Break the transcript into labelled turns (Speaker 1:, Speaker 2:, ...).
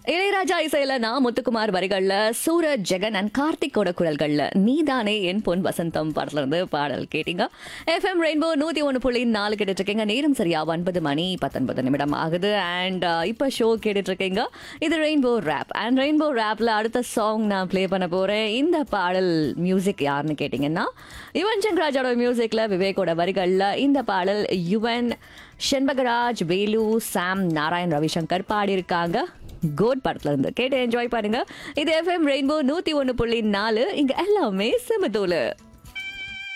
Speaker 1: இளையராஜா இசையில நான் முத்துக்குமார் வரிகள்ல சூரஜ் ஜெகன் அண்ட் கார்த்திக்கோட குரல்கள்ல நீதானே என் பொன் வசந்தம் படத்துல இருந்து பாடல் கேட்டீங்க எஃப்எம் ரெயின்போ நூத்தி ஒன்று புள்ளி நாலு கேட்டுட்டு இருக்கீங்க நேரம் சரியா ஒன்பது மணி பத்தொன்பது நிமிடம் ஆகுது அண்ட் இப்போ ஷோ கேட்டுட்டு இருக்கீங்க இது ரெயின்போ ரேப் அண்ட் ரெயின்போ ரேப்ல அடுத்த சாங் நான் ப்ளே பண்ண போறேன் இந்த பாடல் மியூசிக் யாருன்னு கேட்டிங்கன்னா யுவன் சங்கராஜோட மியூசிக்ல விவேக்கோட வரிகள்ல இந்த பாடல் யுவன் செண்பகராஜ் வேலு சாம் நாராயண் ரவிசங்கர் பாடியிருக்காங்க கோட் படத்துல இருந்து கேட்டு என்ஜாய் பண்ணுங்க இது எஃப்எம் ரெயின்போ நூத்தி ஒன்று புள்ளி நாலு இங்க எல்லாமே செமத்தூளு